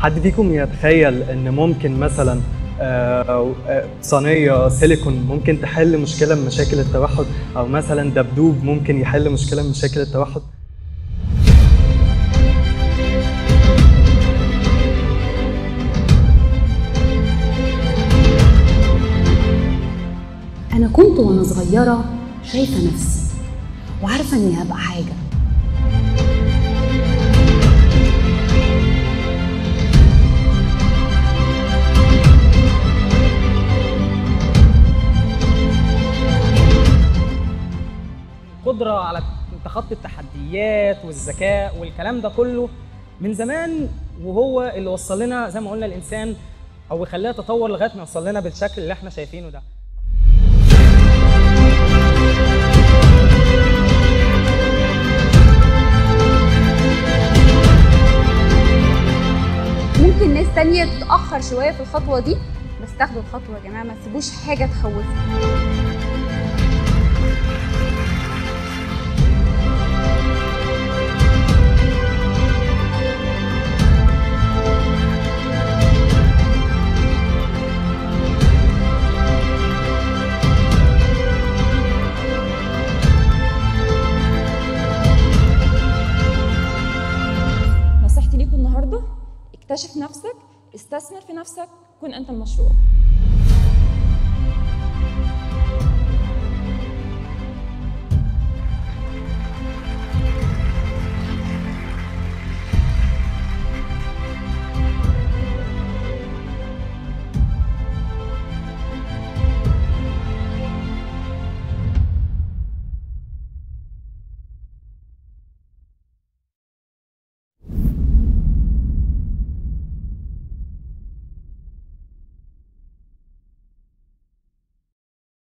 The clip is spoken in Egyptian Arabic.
حد فيكم يتخيل ان ممكن مثلا آه، آه، صينيه سيليكون ممكن تحل مشكله من مشاكل التوحد او مثلا دبدوب ممكن يحل مشكله من مشاكل التوحد أنا كنت وأنا صغيرة شايفة نفسي وعارفة إني هبقى حاجة القدرة على تخطي التحديات والذكاء والكلام ده كله من زمان وهو اللي وصل لنا زي ما قلنا الإنسان أو يخليها تطور لغاية ما يوصل لنا بالشكل اللي احنا شايفينه ده ممكن ناس تانية تتأخر شوية في الخطوة دي بس تاخدوا الخطوة يا جماعة ما تسيبوش حاجة تخوفكم نصيحتي ليكم النهارده اكتشف نفسك استثمر في نفسك كن انت المشروع